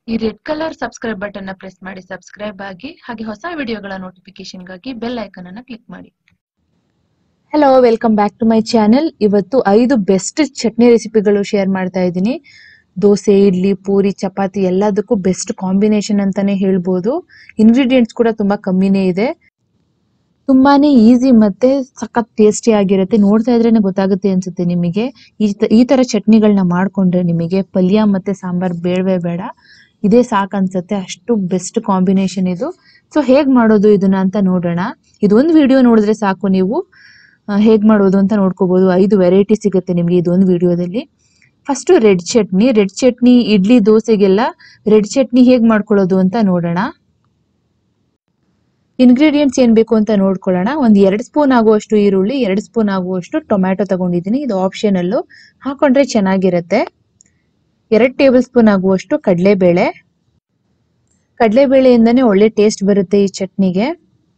ಈ red colour subscribe button ನ press ಮಾಡಿ ಸಬ್ಸ್ಕ್ರೈಬ್ ಆಗಿ ಹಾಗೆ ಹೊಸ ವಿಡಿಯೋಗಳ ನೋಟಿಫಿಕೇಶನ್ಗಾಗಿ ಬೆಲ್ ಐಕನ್ ಅನ್ನ ಕ್ಲಿಕ್ ಮಾಡಿ hello welcome back to my channel ಇವತ್ತು ಐದು ಬೆಸ್ಟ್ ಚಟ್ನಿ ರೆಸಿಪಿಗಳು ಶೇರ್ ಮಾಡ್ತಾ ಇದ್ದೀನಿ ದೋಸೆ ಇಡ್ಲಿ ಪೂರಿ ಚಪಾತಿ ಎಲ್ಲದಕ್ಕೂ ಬೆಸ್ಟ್ ಕಾಂಬಿನೇಷನ್ ಅಂತಾನೆ ಹೇಳ್ಬೋದು ಇಂಗ್ರೀಡಿಯೆಂಟ್ಸ್ ಕೂಡ ತುಂಬಾ ಕಮ್ಮಿನೇ ಇದೆ ತುಂಬಾನೇ ಈಸಿ ಮತ್ತೆ ಸಖತ್ ಟೇಸ್ಟಿ ಆಗಿರುತ್ತೆ ನೋಡ್ತಾ ಇದ್ರೇನೆ ಗೊತ್ತಾಗುತ್ತೆ ಅನ್ಸುತ್ತೆ ನಿಮಗೆ ಈ ತ- ಈ ತರ ಚಟ್ನಿಗಳನ್ನ ಮಾಡ್ಕೊಂಡ್ರೆ ನಿಮಗೆ ಪಲ್ಯ ಮತ್ತೆ ಸಾಂಬಾರ್ ಬೇಡವೇ ಬೇಡ ಇದೇ ಸಾಕ್ ಅನ್ಸುತ್ತೆ ಅಷ್ಟು ಬೆಸ್ಟ್ ಕಾಂಬಿನೇಷನ್ ಇದು ಸೊ ಹೇಗ್ ಮಾಡೋದು ಇದನ್ನ ಅಂತ ನೋಡೋಣ ಇದೊಂದು ವಿಡಿಯೋ ನೋಡಿದ್ರೆ ಸಾಕು ನೀವು ಆ, ಹೇಗ್ ಮಾಡೋದು ಅಂತ ನೋಡ್ಕೋಬಹುದು ಐದು ವೆರೈಟಿ ಸಿಗುತ್ತೆ ನಿಮ್ಗೆ ಇದೊಂದು ವಿಡಿಯೋದಲ್ಲಿ first red chutney red chutney idli ದೋಸೆಗೆಲ್ಲ ರೆಡ್ ಚಟ್ನಿ ಹೇಗ್ ಮಾಡ್ಕೊಳ್ಳೋದು ಅಂತ ನೋಡೋಣ ಇಂಗ್ರೀಡಿಯೆಂಟ್ಸ್ ಏನ್ ಬೇಕು ಅಂತ ನೋಡ್ಕೊಳ್ಳೋಣ ಒಂದ್ ಎರಡ್ ಸ್ಪೂನ್ ಆಗುವಷ್ಟು ಈರುಳ್ಳಿ ಎರಡ್ ಸ್ಪೂನ್ ಆಗುವಷ್ಟು ಟೊಮ್ಯಾಟೊ ತಗೊಂಡಿದ್ದೀನಿ ಇದು ಆಪ್ಷನಲ್ ಹಾಕೊಂಡ್ರೆ ಚೆನ್ನಾಗಿರುತ್ತೆ ಎರಡ್ ಟೇಬಲ್ ಸ್ಪೂನ್ ಆಗುವಷ್ಟು ಕಡಲೆಬೇಳೆ ಕಡಲೆಬೇಳೆಯಿಂದನೇ ಒಳ್ಳೆ ಟೇಸ್ಟ್ ಬರುತ್ತೆ ಈ ಚಟ್ನಿಗೆ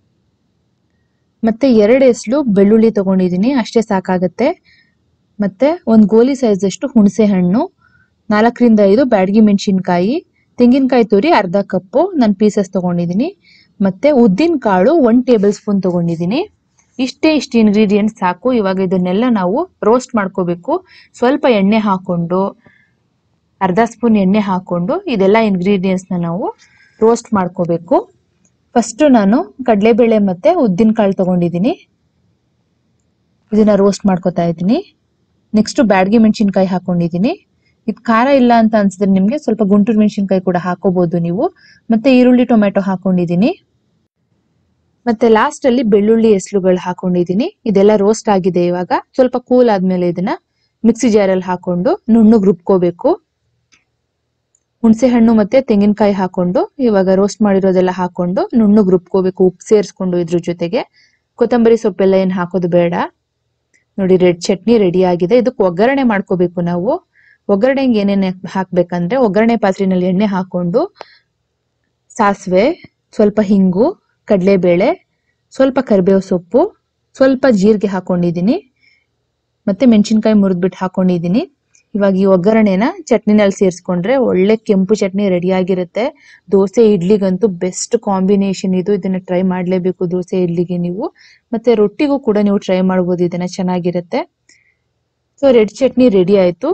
ಮತ್ತೆ ಎರಡು ಎಸ್ಲು ಬೆಳ್ಳುಳ್ಳಿ ತಗೊಂಡಿದ್ದೀನಿ ಅಷ್ಟೇ ಸಾಕಾಗತ್ತೆ ಮತ್ತೆ ಒಂದ್ ಗೋಲಿ ಸೈಜ್ ಅಷ್ಟು ಹುಣಸೆ ಹಣ್ಣು ನಾಲ್ಕರಿಂದ ಐದು ಬ್ಯಾಡಗಿ ಮೆಣಸಿನ್ಕಾಯಿ ತೆಂಗಿನಕಾಯಿ ತುರಿ ಅರ್ಧ ಕಪ್ಪು ನಾನು ಪೀಸಸ್ ತಗೊಂಡಿದ್ದೀನಿ ಮತ್ತೆ ಉದ್ದಿನ ಕಾಳು ಒನ್ ಟೇಬಲ್ ಸ್ಪೂನ್ ತಗೊಂಡಿದ್ದೀನಿ ಇಷ್ಟೇ ಇಷ್ಟು ಇಂಗ್ರೀಡಿಯೆಂಟ್ಸ್ ಸಾಕು ಇವಾಗ ಇದನ್ನೆಲ್ಲ ನಾವು ರೋಸ್ಟ್ ಮಾಡ್ಕೋಬೇಕು ಸ್ವಲ್ಪ ಎಣ್ಣೆ ಹಾಕೊಂಡು ಅರ್ಧ ಸ್ಪೂನ್ ಎಣ್ಣೆ ಹಾಕೊಂಡು ಇದೆಲ್ಲ ಇಂಗ್ರೀಡಿಯೆಂಟ್ಸ್ನ ನಾವು ರೋಸ್ಟ್ ಮಾಡ್ಕೋಬೇಕು ಫಸ್ಟ್ ನಾನು ಕಡಲೆಬೇಳೆ ಮತ್ತೆ ಉದ್ದಿನ ಕಾಳು ತಗೊಂಡಿದ್ದೀನಿ ಇದನ್ನ ರೋಸ್ಟ್ ಮಾಡ್ಕೊತಾ ಇದ್ದೀನಿ ನೆಕ್ಸ್ಟ್ ಬ್ಯಾಡಗಿ ಮೆಣಸಿನ್ಕಾಯಿ ಹಾಕೊಂಡಿದ್ದೀನಿ ಇದು ಖಾರ ಇಲ್ಲ ಅಂತ ಅನ್ಸಿದ್ರೆ ನಿಮ್ಗೆ ಸ್ವಲ್ಪ ಗುಂಟೂರು ಮೆಣಸಿನ್ಕಾಯಿ ಕೂಡ ಹಾಕೋಬಹುದು ನೀವು ಮತ್ತೆ ಈರುಳ್ಳಿ ಟೊಮೆಟೊ ಹಾಕೊಂಡಿದ್ದೀನಿ ಮತ್ತೆ ಲಾಸ್ಟ್ ಅಲ್ಲಿ ಬೆಳ್ಳುಳ್ಳಿ ಎಸ್ಲುಗಳು ಹಾಕೊಂಡಿದ್ದೀನಿ ಇದೆಲ್ಲ ರೋಸ್ಟ್ ಆಗಿದೆ ಇವಾಗ ಸ್ವಲ್ಪ ಕೂಲ್ ಆದ್ಮೇಲೆ ಇದನ್ನ ಮಿಕ್ಸಿ ಜಾರಲ್ಲಿ ಹಾಕೊಂಡು ನುಣ್ಣಗ್ ರುಬ್ಕೋಬೇಕು ಹುಣಸೆ ಹಣ್ಣು ಮತ್ತೆ ತೆಂಗಿನಕಾಯಿ ಹಾಕೊಂಡು ಇವಾಗ ರೋಸ್ಟ್ ಮಾಡಿರೋದೆಲ್ಲ ಹಾಕೊಂಡು ನುಣ್ಣಗ್ ರುಬ್ಕೋಬೇಕು ಉಪ್ಪು ಸೇರಿಸ್ಕೊಂಡು ಇದ್ರ ಜೊತೆಗೆ ಕೊತ್ತಂಬರಿ ಸೊಪ್ಪೆಲ್ಲ ಏನ್ ಹಾಕೋದು ಬೇಡ ನೋಡಿ ರೆಡ್ ಚಟ್ನಿ ರೆಡಿ ಆಗಿದೆ ಇದಕ್ಕೆ ಒಗ್ಗರಣೆ ಮಾಡ್ಕೋಬೇಕು ನಾವು ಒಗ್ಗರಣೆಗೆ ಏನೇನು ಹಾಕ್ಬೇಕಂದ್ರೆ ಒಗ್ಗರಣೆ ಪಾತ್ರೆನಲ್ಲಿ ಎಣ್ಣೆ ಹಾಕೊಂಡು ಸಾಸಿವೆ ಸ್ವಲ್ಪ ಹಿಂಗು ಕಡಲೆಬೇಳೆ ಸ್ವಲ್ಪ ಕರಿಬೇವು ಸೊಪ್ಪು ಸ್ವಲ್ಪ ಜೀರಿಗೆ ಹಾಕೊಂಡಿದ್ದೀನಿ ಮತ್ತೆ ಮೆಣಸಿನ್ಕಾಯಿ ಮುರಿದ್ಬಿಟ್ಟು ಹಾಕೊಂಡಿದ್ದೀನಿ ಇವಾಗ ಈ ಒಗ್ಗರಣೆನ ಚಟ್ನಿನಲ್ಲಿ ಸೇರಿಸ್ಕೊಂಡ್ರೆ ಒಳ್ಳೆ ಕೆಂಪು ಚಟ್ನಿ ರೆಡಿ ಆಗಿರುತ್ತೆ ದೋಸೆ ಇಡ್ಲಿಗಂತೂ ಬೆಸ್ಟ್ ಕಾಂಬಿನೇಷನ್ ಇದು ಇದನ್ನ ಟ್ರೈ ಮಾಡ್ಲೇಬೇಕು ದೋಸೆ ಇಡ್ಲಿಗೆ ನೀವು ಮತ್ತೆ ರೊಟ್ಟಿಗೂ ಕೂಡ ನೀವು ಟ್ರೈ ಮಾಡ್ಬೋದು ಇದನ್ನ ಚೆನ್ನಾಗಿರುತ್ತೆ ಸೊ ರೆಡ್ ಚಟ್ನಿ ರೆಡಿ ಆಯ್ತು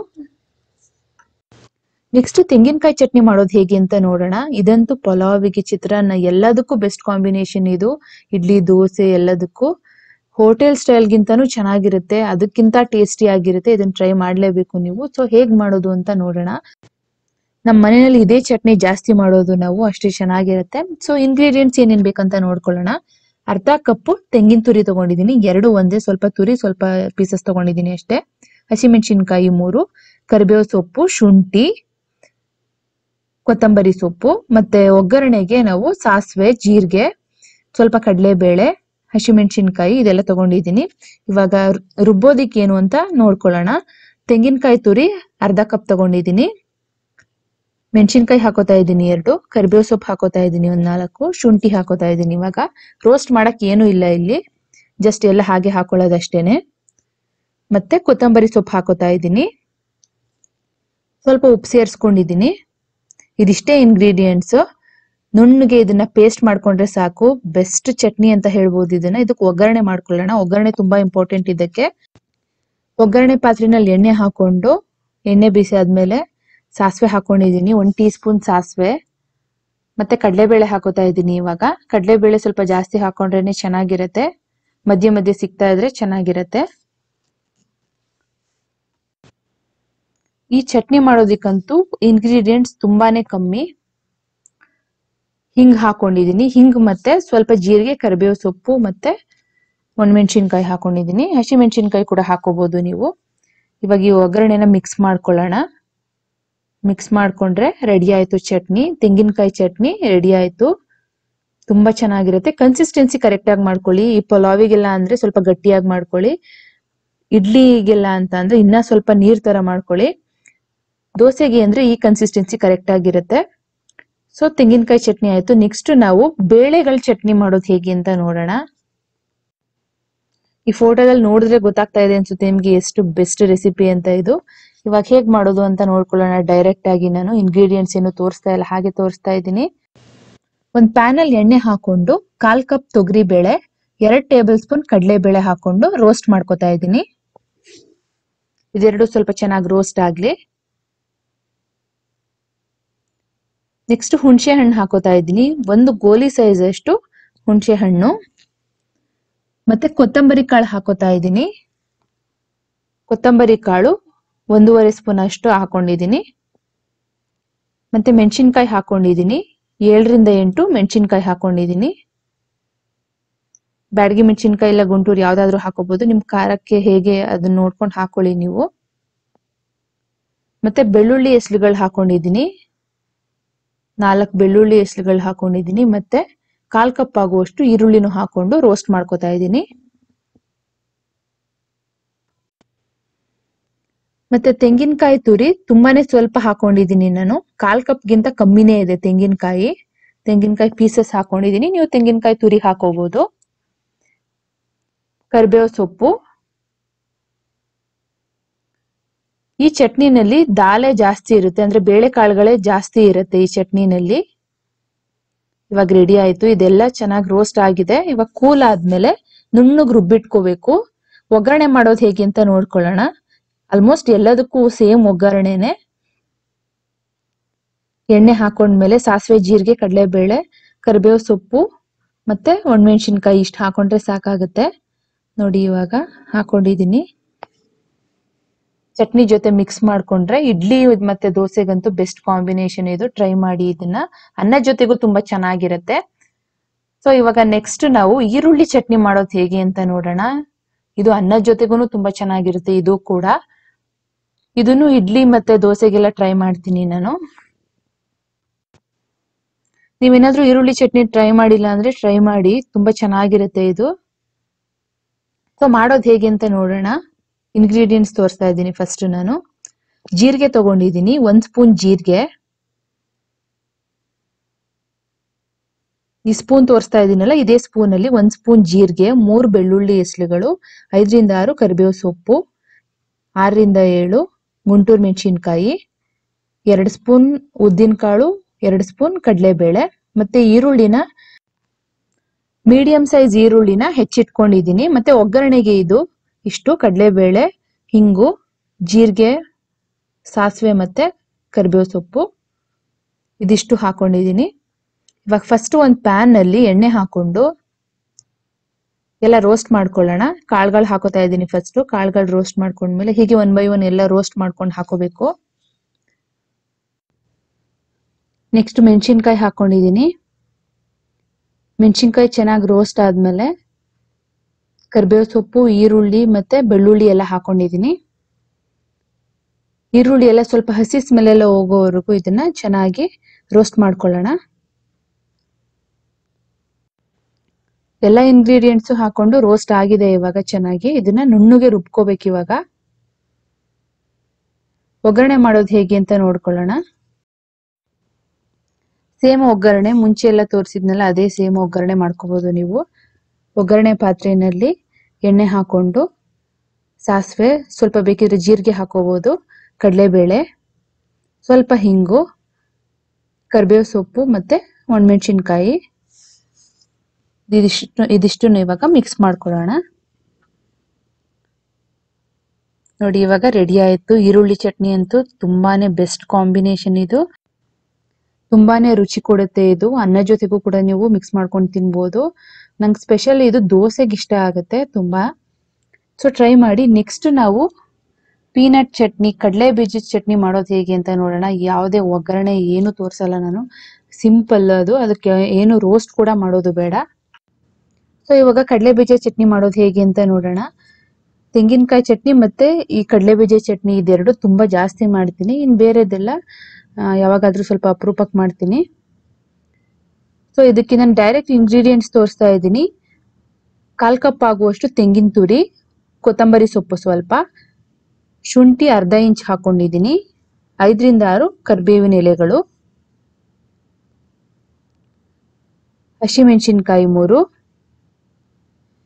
ನೆಕ್ಸ್ಟ್ ತೆಂಗಿನಕಾಯಿ ಚಟ್ನಿ ಮಾಡೋದು ಹೇಗೆ ಅಂತ ನೋಡೋಣ ಇದಂತೂ ಪಲಾವಿಗೆ ಚಿತ್ರಾನ್ನ ಎಲ್ಲದಕ್ಕೂ ಬೆಸ್ಟ್ ಕಾಂಬಿನೇಷನ್ ಇದು ಇಡ್ಲಿ ದೋಸೆ ಎಲ್ಲದಕ್ಕೂ ಹೋಟೆಲ್ ಸ್ಟೈಲ್ಗಿಂತಾನು ಚೆನ್ನಾಗಿರುತ್ತೆ ಅದಕ್ಕಿಂತ ಟೇಸ್ಟಿ ಆಗಿರುತ್ತೆ ಇದನ್ನ ಟ್ರೈ ಮಾಡ್ಲೇಬೇಕು ನೀವು ಸೊ ಹೇಗ್ ಮಾಡೋದು ಅಂತ ನೋಡೋಣ ನಮ್ಮ ಮನೆಯಲ್ಲಿ ಇದೇ ಚಟ್ನಿ ಜಾಸ್ತಿ ಮಾಡೋದು ನಾವು ಅಷ್ಟೇ ಚೆನ್ನಾಗಿರುತ್ತೆ ಸೊ ಇಂಗ್ರೀಡಿಯೆಂಟ್ಸ್ ಏನೇನ್ ಬೇಕಂತ ನೋಡ್ಕೊಳ್ಳೋಣ ಅರ್ಧ ಕಪ್ಪು ತೆಂಗಿನ ತುರಿ ತಗೊಂಡಿದ್ದೀನಿ ಎರಡು ಒಂದೇ ಸ್ವಲ್ಪ ತುರಿ ಸ್ವಲ್ಪ ಪೀಸಸ್ ತಗೊಂಡಿದ್ದೀನಿ ಅಷ್ಟೇ ಹಸಿಮೆಣಸಿನ್ಕಾಯಿ ಮೂರು ಕರಿಬೇವು ಸೊಪ್ಪು ಶುಂಠಿ ಕೊತ್ತಂಬರಿ ಸೊಪ್ಪು ಮತ್ತೆ ಒಗ್ಗರಣೆಗೆ ನಾವು ಸಾಸಿವೆ ಜೀರಿಗೆ ಸ್ವಲ್ಪ ಕಡಲೆಬೇಳೆ ಹಸಿಮೆಣಸಿನ್ಕಾಯಿ ಇದೆಲ್ಲ ತಗೊಂಡಿದ್ದೀನಿ ಇವಾಗ ರು- ರುಬ್ಬೋದಿಕ್ಕೆ ಏನು ಅಂತ ನೋಡ್ಕೊಳ್ಳೋಣ ತೆಂಗಿನಕಾಯಿ ತುರಿ ಅರ್ಧ ಕಪ್ ತಗೊಂಡಿದ್ದೀನಿ ಮೆಣಸಿನ್ಕಾಯಿ ಹಾಕೋತಾ ಇದ್ದೀನಿ ಎರಡು ಕರಿಬೇವು ಸೊಪ್ಪು ಹಾಕೋತಾ ಇದ್ದೀನಿ ಒಂದ್ ನಾಲ್ಕು ಶುಂಠಿ ಹಾಕೋತಾ ಇದ್ದೀನಿ ಇವಾಗ ರೋಸ್ಟ್ ಮಾಡಕ್ ಏನು ಇಲ್ಲ ಇಲ್ಲಿ ಜಸ್ಟ್ ಎಲ್ಲ ಹಾಗೆ ಹಾಕೊಳ್ಳೋದಷ್ಟೇನೆ ಮತ್ತೆ ಕೊತ್ತಂಬರಿ ಸೊಪ್ಪು ಹಾಕೋತಾ ಇದ್ದೀನಿ ಸ್ವಲ್ಪ ಉಪ್ಪು ಸೇರಿಸ್ಕೊಂಡಿದ್ದೀನಿ ಇದಿಷ್ಟೇ ಇಂಗ್ರೀಡಿಯೆಂಟ್ಸ್ ನುಣ್ಣಗೆ ಇದನ್ನ ಪೇಸ್ಟ್ ಮಾಡ್ಕೊಂಡ್ರೆ ಸಾಕು ಬೆಸ್ಟ್ ಚಟ್ನಿ ಅಂತ ಹೇಳ್ಬೋದು ಇದನ್ನ ಇದಕ್ಕೆ ಒಗ್ಗರಣೆ ಮಾಡ್ಕೊಳ್ಳೋಣ ಒಗ್ಗರಣೆ ತುಂಬಾ ಇಂಪಾರ್ಟೆಂಟ್ ಇದಕ್ಕೆ ಒಗ್ಗರಣೆ ಪಾತ್ರೆನಲ್ಲಿ ಎಣ್ಣೆ ಹಾಕೊಂಡು ಎಣ್ಣೆ ಬಿಸಿ ಆದ್ಮೇಲೆ ಸಾಸಿವೆ ಹಾಕೊಂಡಿದೀನಿ ಒಂದ್ ಟೀ ಸ್ಪೂನ್ ಸಾಸಿವೆ ಮತ್ತೆ ಕಡಲೆಬೇಳೆ ಹಾಕೋತಾ ಇದ್ದೀನಿ ಇವಾಗ ಕಡಲೆಬೇಳೆ ಸ್ವಲ್ಪ ಜಾಸ್ತಿ ಹಾಕೊಂಡ್ರೇನೆ ಚೆನ್ನಾಗಿರುತ್ತೆ ಮಧ್ಯೆ ಮಧ್ಯೆ ಸಿಗ್ತಾ ಇದ್ರೆ ಚೆನ್ನಾಗಿರುತ್ತೆ ಈ ಚಟ್ನಿ ಮಾಡೋದಿಕ್ಕಂತೂ ಇಂಗ್ರೀಡಿಯೆಂಟ್ಸ್ ತುಂಬಾನೇ ಕಮ್ಮಿ ಹಿಂಗ್ ಹಾಕೊಂಡಿದೀನಿ ಹಿಂಗ್ ಮತ್ತೆ ಸ್ವಲ್ಪ ಜೀರಿಗೆ ಕರಿಬೇವು ಸೊಪ್ಪು ಮತ್ತೆ ಒಣಮೆಣಸಿನ್ಕಾಯಿ ಹಾಕೊಂಡಿದೀನಿ ಹಸಿ ಮೆಣಸಿನ್ಕಾಯಿ ಕೂಡ ಹಾಕೋಬಹುದು ನೀವು ಇವಾಗ ಈ ಒಗ್ಗರಣೆನ ಮಿಕ್ಸ್ ಮಾಡ್ಕೊಳ್ಳೋಣ ಮಿಕ್ಸ್ ಮಾಡ್ಕೊಂಡ್ರೆ ರೆಡಿ ಆಯ್ತು ಚಟ್ನಿ ತೆಂಗಿನಕಾಯಿ ಚಟ್ನಿ ರೆಡಿ ಆಯ್ತು ತುಂಬಾ ಚೆನ್ನಾಗಿರುತ್ತೆ ಕನ್ಸಿಸ್ಟೆನ್ಸಿ ಕರೆಕ್ಟ್ ಆಗಿ ಮಾಡ್ಕೊಳ್ಳಿ ಈ ಪಲಾವಿಗೆಲ್ಲ ಅಂದ್ರೆ ಸ್ವಲ್ಪ ಗಟ್ಟಿಯಾಗಿ ಮಾಡ್ಕೊಳ್ಳಿ ಇಡ್ಲಿಗೆಲ್ಲ ಅಂತ ಅಂದ್ರೆ ಇನ್ನ ಸ್ವಲ್ಪ ನೀರ್ ತರ ಮಾಡ್ಕೊಳ್ಳಿ ದೋಸೆಗೆ ಅಂದ್ರೆ ಈ ಕನ್ಸಿಸ್ಟೆನ್ಸಿ ಕರೆಕ್ಟ್ ಆಗಿರುತ್ತೆ ಸೊ ತೆಂಗಿನಕಾಯಿ ಚಟ್ನಿ ಆಯ್ತು ನೆಕ್ಸ್ಟ್ ನಾವು ಬೇಳೆಗಳ ಚಟ್ನಿ ಮಾಡೋದು ಹೇಗೆ ಅಂತ ನೋಡೋಣ ಈ ಫೋಟೋದಲ್ಲಿ ನೋಡಿದ್ರೆ ಗೊತ್ತಾಗ್ತಾ ಇದೆ ಅನ್ಸುತ್ತೆ ನಿಮ್ಗೆ ಎಷ್ಟು ಬೆಸ್ಟ್ ರೆಸಿಪಿ ಅಂತ ಇದು ಇವಾಗ ಹೇಗ್ ಮಾಡೋದು ಅಂತ ನೋಡ್ಕೊಳ್ಳೋಣ ಡೈರೆಕ್ಟ್ ಆಗಿ ನಾನು ಇಂಗ್ರೀಡಿಯೆಂಟ್ಸ್ ಏನು ತೋರಿಸ್ತಾ ಇಲ್ಲ ಹಾಗೆ ತೋರಿಸ್ತಾ ಇದ್ದೀನಿ ಒಂದ್ ಪ್ಯಾನ್ ಅಲ್ಲಿ ಎಣ್ಣೆ ಹಾಕೊಂಡು ಕಾಲ್ ಕಪ್ ತೊಗರಿ ಬೇಳೆ ಎರಡ್ ಟೇಬಲ್ ಸ್ಪೂನ್ ಕಡಲೆ ಬೇಳೆ ಹಾಕೊಂಡು ರೋಸ್ಟ್ ಮಾಡ್ಕೊತಾ ಇದ್ದೀನಿ ಇದೆರಡು ಸ್ವಲ್ಪ ಚೆನ್ನಾಗಿ ರೋಸ್ಟ್ ಆಗ್ಲಿ ನೆಕ್ಸ್ಟ್ ಹುಣಸೆ ಹಣ್ಣು ಹಾಕೋತಾ ಇದ್ದೀನಿ ಒಂದು ಗೋಲಿ ಸೈಜ್ ಅಷ್ಟು ಹುಣಸೆ ಹಣ್ಣು ಮತ್ತೆ ಕೊತ್ತಂಬರಿ ಕಾಳು ಹಾಕೋತಾ ಇದ್ದೀನಿ ಕೊತ್ತಂಬರಿ ಕಾಳು ಒಂದೂವರೆ ಸ್ಪೂನ್ ಅಷ್ಟು ಹಾಕೊಂಡಿದ್ದೀನಿ ಮತ್ತೆ ಮೆಣಸಿನ್ಕಾಯಿ ಹಾಕೊಂಡಿದ್ದೀನಿ ಏಳರಿಂದ ಎಂಟು ಮೆಣಸಿನ್ಕಾಯಿ ಹಾಕೊಂಡಿದ್ದೀನಿ ಬ್ಯಾಡಗಿ ಮೆಣಸಿನ್ಕಾಯಿ ಇಲ್ಲ ಗುಂಟೂರು ಯಾವ್ದಾದ್ರು ಹಾಕೋಬಹುದು ನಿಮ್ ಖಾರಕ್ಕೆ ಹೇಗೆ ಅದನ್ನ ನೋಡ್ಕೊಂಡು ಹಾಕೊಳ್ಳಿ ನೀವು ಮತ್ತೆ ಬೆಳ್ಳುಳ್ಳಿ ಎಸ್ಲುಗಳು ಹಾಕೊಂಡಿದ್ದೀನಿ ನಾಲ್ಕು ಬೆಳ್ಳುಳ್ಳಿ ಎಸ್ಲುಗಳು ಹಾಕೊಂಡಿದ್ದೀನಿ ಮತ್ತೆ ಕಾಲ್ ಕಪ್ ಆಗುವಷ್ಟು ಈರುಳ್ಳಿನೂ ಹಾಕೊಂಡು ರೋಸ್ಟ್ ಮಾಡ್ಕೊತಾ ಇದ್ದೀನಿ ಮತ್ತೆ ತೆಂಗಿನಕಾಯಿ ತುರಿ ತುಂಬಾನೇ ಸ್ವಲ್ಪ ಹಾಕೊಂಡಿದ್ದೀನಿ ನಾನು ಕಾಲ್ ಕಪ್ ಗಿಂತ ಕಮ್ಮಿನೇ ಇದೆ ತೆಂಗಿನಕಾಯಿ ತೆಂಗಿನಕಾಯಿ ಪೀಸಸ್ ಹಾಕೊಂಡಿದ್ದೀನಿ ನೀವು ತೆಂಗಿನಕಾಯಿ ತುರಿ ಹಾಕೋಬಹುದು ಕರಿಬೇವು ಸೊಪ್ಪು ಈ ಚಟ್ನಿನಲ್ಲಿ ದಾಲೆ ಜಾಸ್ತಿ ಇರುತ್ತೆ ಅಂದ್ರೆ ಬೇಳೆಕಾಳುಗಳೇ ಜಾಸ್ತಿ ಇರುತ್ತೆ ಈ ಚಟ್ನಿನಲ್ಲಿ ಇವಾಗ ರೆಡಿ ಆಯ್ತು ಇದೆಲ್ಲ ಚೆನ್ನಾಗಿ ರೋಸ್ಟ್ ಆಗಿದೆ ಇವಾಗ ಕೂಲ್ ಆದ್ಮೇಲೆ ನುಣ್ಣಗ್ ರುಬ್ಬಿಟ್ಕೋಬೇಕು ಒಗ್ಗರಣೆ ಮಾಡೋದು ಹೇಗೆ ಅಂತ ನೋಡ್ಕೊಳ್ಳೋಣ ಆಲ್ಮೋಸ್ಟ್ ಎಲ್ಲದಕ್ಕೂ ಸೇಮ್ ಒಗ್ಗರಣೆನೆ ಎಣ್ಣೆ ಹಾಕೊಂಡ್ಮೇಲೆ ಸಾಸಿವೆ ಜೀರಿಗೆ ಕಡಲೆಬೇಳೆ ಕರಿಬೇವು ಸೊಪ್ಪು ಮತ್ತೆ ಒಣಮೆಣಸಿನ್ಕಾಯಿ ಇಷ್ಟು ಹಾಕೊಂಡ್ರೆ ಸಾಕಾಗುತ್ತೆ ನೋಡಿ ಇವಾಗ ಹಾಕೊಂಡಿದೀನಿ ಚಟ್ನಿ ಜೊತೆ ಮಿಕ್ಸ್ ಮಾಡ್ಕೊಂಡ್ರೆ ಇಡ್ಲಿ ಮತ್ತೆ ದೋಸೆಗಂತೂ ಬೆಸ್ಟ್ ಕಾಂಬಿನೇಷನ್ ಇದು ಟ್ರೈ ಮಾಡಿ ಇದನ್ನ ಅನ್ನ ಜೊತೆಗೂ ತುಂಬಾ ಚೆನ್ನಾಗಿರುತ್ತೆ ಸೊ ಇವಾಗ ನೆಕ್ಸ್ಟ್ ನಾವು ಈರುಳ್ಳಿ ಚಟ್ನಿ ಮಾಡೋದು ಹೇಗೆ ಅಂತ ನೋಡೋಣ ಇದು ಅನ್ನದ ಜೊತೆಗೂ ತುಂಬಾ ಚೆನ್ನಾಗಿರುತ್ತೆ ಇದು ಕೂಡ ಇದನ್ನು ಇಡ್ಲಿ ಮತ್ತೆ ದೋಸೆಗೆಲ್ಲ ಟ್ರೈ ಮಾಡ್ತೀನಿ ನಾನು ನೀವೇನಾದ್ರೂ ಈರುಳ್ಳಿ ಚಟ್ನಿ ಟ್ರೈ ಮಾಡಿಲ್ಲ ಅಂದ್ರೆ ಟ್ರೈ ಮಾಡಿ ತುಂಬಾ ಚೆನ್ನಾಗಿರುತ್ತೆ ಇದು ಸೊ ಮಾಡೋದು ಹೇಗೆ ಅಂತ ನೋಡೋಣ ಇಂಗ್ರೀಡಿಯೆಂಟ್ಸ್ ತೋರಿಸ್ತಾ ಇದ್ದೀನಿ ಫಸ್ಟ್ ನಾನು ಜೀರಿಗೆ ತಗೊಂಡಿದ್ದೀನಿ ಒಂದ್ ಸ್ಪೂನ್ ಜೀರಿಗೆ ಈ ಸ್ಪೂನ್ ತೋರಿಸ್ತಾ ಇದೀನಲ್ಲ ಇದೇ ಸ್ಪೂನ್ ಅಲ್ಲಿ ಒಂದ್ ಸ್ಪೂನ್ ಜೀರಿಗೆ ಮೂರು ಬೆಳ್ಳುಳ್ಳಿ ಎಸ್ಲುಗಳು ಐದರಿಂದ ಆರು ಕರಿಬೇವು ಸೊಪ್ಪು ಆರರಿಂದ ಏಳು ಗುಂಟೂರು ಮೆಣಸಿನ್ಕಾಯಿ ಎರಡು ಸ್ಪೂನ್ ಉದ್ದಿನಕಾಳು ಎರಡು ಸ್ಪೂನ್ ಕಡಲೆಬೇಳೆ ಮತ್ತೆ ಈರುಳ್ಳಿನ ಮೀಡಿಯಂ ಸೈಜ್ ಈರುಳ್ಳಿನ ಹೆಚ್ಚಿಟ್ಕೊಂಡಿದ್ದೀನಿ ಮತ್ತೆ ಒಗ್ಗರಣೆಗೆ ಇದು ಇಷ್ಟು ಕಡಲೆಬೇಳೆ ಹಿಂಗು ಜೀರಿಗೆ ಸಾಸಿವೆ ಮತ್ತೆ ಕರಿಬೇವು ಸೊಪ್ಪು ಇದಿಷ್ಟು ಹಾಕೊಂಡಿದ್ದೀನಿ ಇವಾಗ ಫಸ್ಟ್ ಒಂದು ಪ್ಯಾನ್ ಅಲ್ಲಿ ಎಣ್ಣೆ ಹಾಕೊಂಡು ಎಲ್ಲ ರೋಸ್ಟ್ ಮಾಡ್ಕೊಳ್ಳೋಣ ಕಾಳುಗಳು ಹಾಕೋತಾ ಇದ್ದೀನಿ ಫಸ್ಟ್ ಕಾಳುಗಳು ರೋಸ್ಟ್ ಮಾಡ್ಕೊಂಡ್ಮೇಲೆ ಹೀಗೆ ಒನ್ ಬೈ ಒನ್ ಎಲ್ಲ ರೋಸ್ಟ್ ಮಾಡ್ಕೊಂಡು ಹಾಕೋಬೇಕು ನೆಕ್ಸ್ಟ್ ಮೆಣಸಿನ್ಕಾಯಿ ಹಾಕೊಂಡಿದ್ದೀನಿ ಮೆಣಸಿನ್ಕಾಯಿ ಚೆನ್ನಾಗಿ ರೋಸ್ಟ್ ಆದ್ಮೇಲೆ ಕರಿಬೇವು ಸೊಪ್ಪು ಈರುಳ್ಳಿ ಮತ್ತೆ ಬೆಳ್ಳುಳ್ಳಿ ಎಲ್ಲ ಹಾಕೊಂಡಿದ್ದೀನಿ ಈರುಳ್ಳಿ ಎಲ್ಲ ಸ್ವಲ್ಪ ಹಸಿ ಸ್ಮೆಲ್ ಎಲ್ಲ ಹೋಗೋವರೆಗೂ ಇದನ್ನ ಚೆನ್ನಾಗಿ ರೋಸ್ಟ್ ಮಾಡ್ಕೊಳ್ಳೋಣ ಎಲ್ಲ ಇಂಗ್ರೀಡಿಯೆಂಟ್ಸ್ ಹಾಕೊಂಡು ರೋಸ್ಟ್ ಆಗಿದೆ ಇವಾಗ ಚೆನ್ನಾಗಿ ಇದನ್ನ ನುಣ್ಣಗೆ ರುಬ್ಕೋಬೇಕು ಇವಾಗ ಒಗ್ಗರಣೆ ಮಾಡೋದು ಹೇಗೆ ಅಂತ ನೋಡ್ಕೊಳ್ಳೋಣ ಸೇಮ್ ಒಗ್ಗರಣೆ ಮುಂಚೆ ಎಲ್ಲ ತೋರಿಸಿದ್ನಲ್ಲ ಅದೇ ಸೇಮ್ ಒಗ್ಗರಣೆ ಮಾಡ್ಕೋಬಹುದು ನೀವು ಒಗ್ಗರಣೆ ಪಾತ್ರೆಯಲ್ಲಿ ಎಣ್ಣೆ ಹಾಕೊಂಡು ಸಾಸಿವೆ ಸ್ವಲ್ಪ ಬೇಕಿದ್ರೆ ಜೀರಿಗೆ ಹಾಕೋಬಹುದು ಕಡಲೆಬೇಳೆ ಸ್ವಲ್ಪ ಹಿಂಗು ಕರಿಬೇವು ಸೊಪ್ಪು ಮತ್ತೆ ಒಣಮೆಣಸಿನ್ಕಾಯಿ ಇದಿಷ್ಟು ಇದಿಷ್ಟನ್ನು ಇವಾಗ ಮಿಕ್ಸ್ ಮಾಡ್ಕೊಳ್ಳೋಣ ನೋಡಿ ಇವಾಗ ರೆಡಿ ಆಯ್ತು ಈರುಳ್ಳಿ ಚಟ್ನಿ ಅಂತೂ ತುಂಬಾನೇ ಬೆಸ್ಟ್ ಕಾಂಬಿನೇಷನ್ ಇದು ತುಂಬಾನೇ ರುಚಿ ಕೊಡುತ್ತೆ ಇದು ಅನ್ನ ಜೊತೆಗೂ ಕೂಡ ನೀವು ಮಿಕ್ಸ್ ಮಾಡ್ಕೊಂಡು ತಿನ್ಬೋದು ನಂಗೆ ಸ್ಪೆಷಲ್ ಇದು ದೋಸೆಗೆ ಇಷ್ಟ ಆಗುತ್ತೆ ತುಂಬಾ ಸೊ ಟ್ರೈ ಮಾಡಿ ನೆಕ್ಸ್ಟ್ ನಾವು ಪೀನಟ್ ಚಟ್ನಿ ಕಡಲೆ ಬೀಜದ ಚಟ್ನಿ ಮಾಡೋದು ಹೇಗೆ ಅಂತ ನೋಡೋಣ ಯಾವುದೇ ಒಗ್ಗರಣೆ ಏನು ತೋರಿಸಲ್ಲ ನಾನು ಸಿಂಪಲ್ ಅದು ಅದಕ್ಕೆ ಏನು ರೋಸ್ಟ್ ಕೂಡ ಮಾಡೋದು ಬೇಡ ಸೊ ಇವಾಗ ಕಡಲೆ ಬೀಜ ಚಟ್ನಿ ಮಾಡೋದು ಹೇಗೆ ಅಂತ ನೋಡೋಣ ತೆಂಗಿನಕಾಯಿ ಚಟ್ನಿ ಮತ್ತೆ ಈ ಕಡಲೆ ಬೀಜ ಚಟ್ನಿ ಇದೆರಡು ತುಂಬಾ ಜಾಸ್ತಿ ಮಾಡ್ತೀನಿ ಇನ್ ಬೇರೆದೆಲ್ಲ ಆ, ಯಾವಾಗಾದ್ರೂ ಸ್ವಲ್ಪ ಅಪರೂಪಕ್ಕೆ ಮಾಡ್ತೀನಿ ಸೊ ಇದಕ್ಕೆ ನಾನು ಡೈರೆಕ್ಟ್ ಇಂಗ್ರೀಡಿಯೆಂಟ್ಸ್ ತೋರಿಸ್ತಾ ಇದ್ದೀನಿ ಕಾಲ್ ಕಪ್ ಆಗುವಷ್ಟು ತೆಂಗಿನ ತುರಿ ಕೊತ್ತಂಬರಿ ಸೊಪ್ಪು ಸ್ವಲ್ಪ ಶುಂಠಿ ಅರ್ಧ ಇಂಚ್ ಹಾಕೊಂಡಿದ್ದೀನಿ ಐದರಿಂದ ಆರು ಕರಿಬೇವಿನ ಎಲೆಗಳು ಹಸಿಮೆಣಸಿನ್ಕಾಯಿ ಮೂರು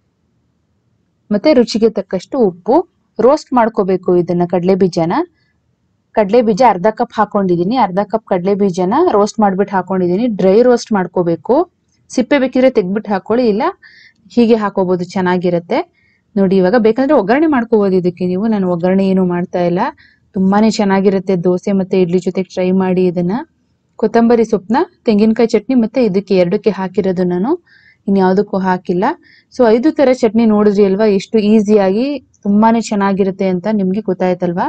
ಮತ್ತೆ ರುಚಿಗೆ ತಕ್ಕಷ್ಟು ಉಪ್ಪು ರೋಸ್ಟ್ ಮಾಡ್ಕೋಬೇಕು ಇದನ್ನ ಕಡಲೆ ಬೀಜನ ಕಡಲೆ ಬೀಜ ಅರ್ಧ ಕಪ್ ಹಾಕೊಂಡಿದೀನಿ ಅರ್ಧ ಕಪ್ ಕಡಲೆ ಬೀಜನ ರೋಸ್ಟ್ ಮಾಡ್ಬಿಟ್ಟು ಹಾಕೊಂಡಿದೀನಿ ಡ್ರೈ ರೋಸ್ಟ್ ಮಾಡ್ಕೋಬೇಕು ಸಿಪ್ಪೆ ಬೇಕಿದ್ರೆ ತೆಗ್ದ್ಬಿಟ್ಟು ಹಾಕೊಳ್ಳಿ ಇಲ್ಲ ಹೀಗೆ ಹಾಕೋಬಹುದು ಚೆನ್ನಾಗಿರತ್ತೆ ನೋಡಿ ಇವಾಗ ಬೇಕಂದ್ರೆ ಒಗ್ಗರಣೆ ಮಾಡ್ಕೋಬಹುದು ಇದಕ್ಕೆ ನೀವು ನಾನು ಒಗ್ಗರಣೆ ಏನು ಮಾಡ್ತಾ ಇಲ್ಲ ತುಂಬಾನೇ ಚೆನ್ನಾಗಿರುತ್ತೆ ದೋಸೆ ಮತ್ತೆ ಇಡ್ಲಿ ಜೊತೆ ಟ್ರೈ ಮಾಡಿ ಇದನ್ನ ಕೊತ್ತಂಬರಿ ಸೊಪ್ಪನ್ನ ತೆಂಗಿನಕಾಯಿ ಚಟ್ನಿ ಮತ್ತೆ ಇದಕ್ಕೆ ಎರಡಕ್ಕೆ ಹಾಕಿರೋದು ನಾನು ಇನ್ಯಾವುದಕ್ಕೂ ಹಾಕಿಲ್ಲ ಸೊ ಐದು ತರ ಚಟ್ನಿ ನೋಡಿದ್ರಿ ಅಲ್ವಾ ಎಷ್ಟು ಈಸಿಯಾಗಿ ತುಂಬಾನೇ ಚೆನ್ನಾಗಿರುತ್ತೆ ಅಂತ ನಿಮ್ಗೆ ಗೊತ್ತಾಯ್ತಲ್ವಾ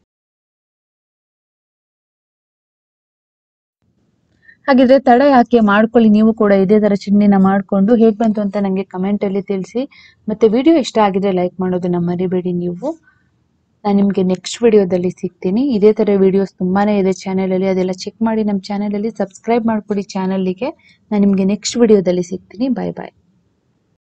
ಹಾಗಿದ್ರೆ ತಡ ಯಾಕೆ ಮಾಡ್ಕೊಳ್ಳಿ ನೀವು ಕೂಡ ಇದೇ ತರ ಚಟ್ನಿನ ಮಾಡ್ಕೊಂಡು ಹೇಗ್ ಬಂತು ಅಂತ ನಂಗೆ ಕಮೆಂಟ್ ಅಲ್ಲಿ ತಿಳಿಸಿ ಮತ್ತೆ ವಿಡಿಯೋ ಇಷ್ಟ ಆಗಿದ್ರೆ ಲೈಕ್ ಮಾಡೋದನ್ನ ಮರಿಬೇಡಿ ನೀವು ನಾನು ನಿಮ್ಗೆ ನೆಕ್ಸ್ಟ್ ವಿಡಿಯೋದಲ್ಲಿ ಸಿಗ್ತೀನಿ ಇದೇ ತರ ವಿಡಿಯೋಸ್ ತುಂಬಾನೇ ಇದೆ ಚಾನೆಲ್ ಅಲ್ಲಿ ಅದೆಲ್ಲ ಚೆಕ್ ಮಾಡಿ ನಮ್ಮ ಚಾನೆಲ್ ಅಲ್ಲಿ ಸಬ್ಸ್ಕ್ರೈಬ್ ಮಾಡ್ಕೊಡಿ ಚಾನಲ್ಗೆ ನಾನು ನಿಮ್ಗೆ ನೆಕ್ಸ್ಟ್ ವಿಡಿಯೋದಲ್ಲಿ ಸಿಗ್ತೀನಿ ಬಾಯ್ ಬಾಯ್